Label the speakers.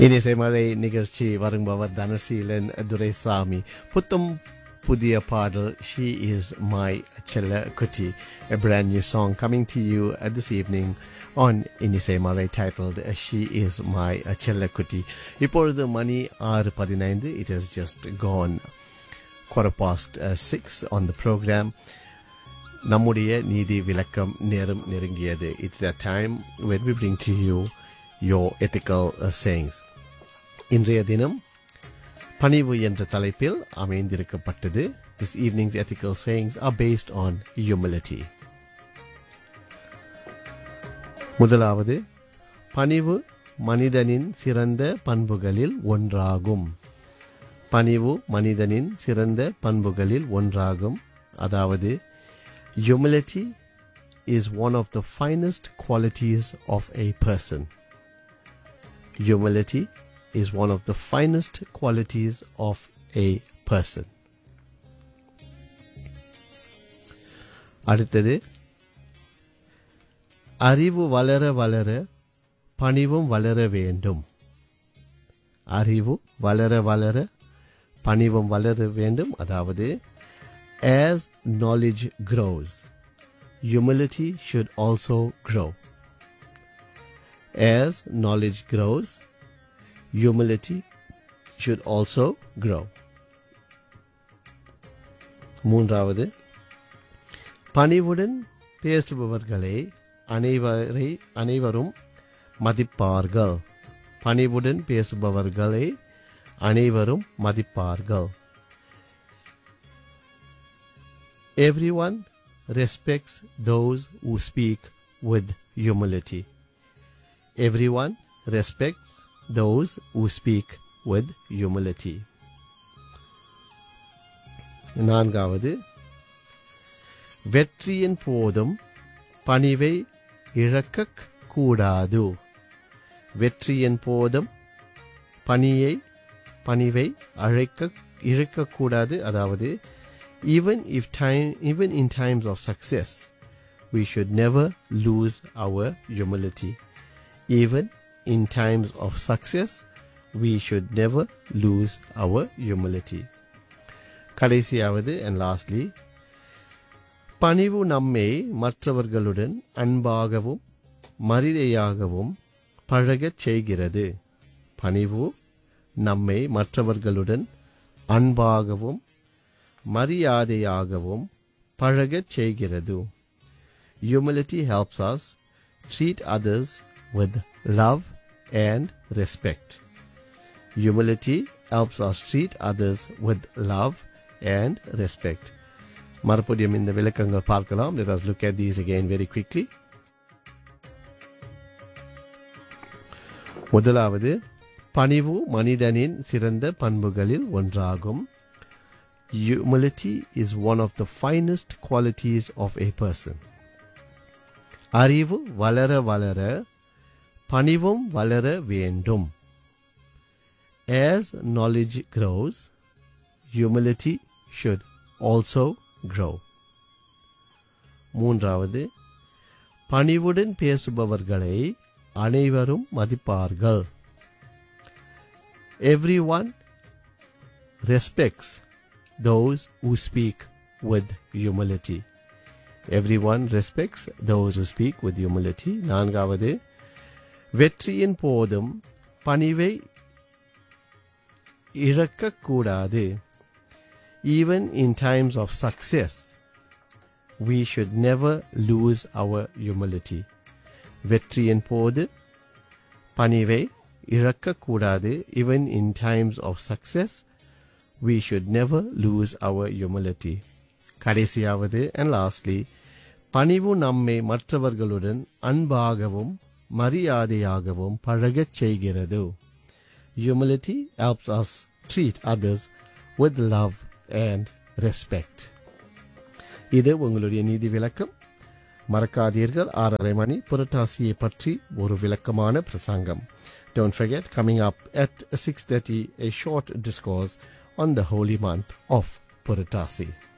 Speaker 1: இனிசை மழை நிகழ்ச்சி வரும்பவர் தனசீலன் துரைசாமி புத்தம் புதிய பாடல் ஷீ இஸ் மை செல்ல குட்டி a brand new song coming to you uh, this evening on இனிசை மழை titled uh, she is my செல்ல குட்டி இப்பொழுது மணி ஆறு பதினைந்து it has just gone quarter past uh, six on the program நம்முடைய நீதி விளக்கம் நேரம் நெருங்கியது it's a time when we bring to you your ethical uh, sayings இன்றைய தினம் பணிவு என்ற தலைப்பில் அமைந்திருக்கப்பட்டது this evening's ethical sayings are based on humility முதலாவது பணிவு மனிதனின் சிறந்த பண்புகளில் ஒன்றாகும் பணிவு மனிதனின் சிறந்த பண்புகளில் ஒன்றாகும் அதாவது humility is one of the finest qualities of a person humility is one of the finest qualities of a person அடுத்தது அறிவு வளர வளர பணிவும் வளர வேண்டும் அறிவு வளர வளர பணிவும் வளர வேண்டும் அதாவது as knowledge grows humility should also grow as knowledge grows humility should also grow மூன்றாவது பணிவுடன் பேசுபவர்களை அனைவரை அனைவரும் மதிப்பார்கள் பணிவுடன் பேசுபவர்களை அனைவரும் மதிப்பார்கள் everyone respects those who speak with humility everyone respects those who speak with humility நான்காவது வெற்றியின் போதும் பணிவை இழக்கக் கூடாது வெற்றியின் போதும் பணியை பணிவை அழைக்க இழக்கக்கூடாது அதாவது even if time even in times of success we should never lose our humility even in times of success we should never lose our humility கடைசியாவது and lastly பணிவு நம்மை மற்றவர்களுடன் அன்பாகவும் மரியாதையாகவும் பழகச் செய்கிறது பணிவு நம்மை மற்றவர்களுடன் அன்பாகவும் மரியாதையாகவும் பழகச் செய்கிறது humility helps us treat others with love and respect humility helps us treat others with love and respect மறுபடியும் இந்த விளக்கங்கள் பார்க்கலாம் let us look at these again very quickly முதலாவது பணிவு மனிதனின் சிறந்த பண்புகளில் ஒன்றாகும் humility is one of the finest qualities of a person. அறிவு வளர வளர பணிவும் வளர வேண்டும் as knowledge grows humility should also grow மூன்றாவது பணிவுடன் பேசுபவர்களை அனைவரும் மதிப்பார்கள் everyone respects those who speak with humility. Everyone respects those who speak with humility. நான்காவது வெற்றியின் போதும் பணிவை இழக்கக்கூடாது even in times of success we should never lose our humility வெற்றியின் போது பணிவை இழக்கக்கூடாது even in times of success we should never lose our humility. கடைசியாவது and lastly, பணிவு நம்மை மற்றவர்களுடன் அன்பாகவும் மரியாதையாகவும் பழகச் செய்கிறது. Humility helps us treat others with love and respect. இது உங்களுடைய நீதி விளக்கம் மறக்காதீர்கள் ஆறரை மணி புரட்டாசியை பற்றி ஒரு விளக்கமான பிரசங்கம் Don't forget, coming up at 6.30, a short discourse on the holy month of Puratasi.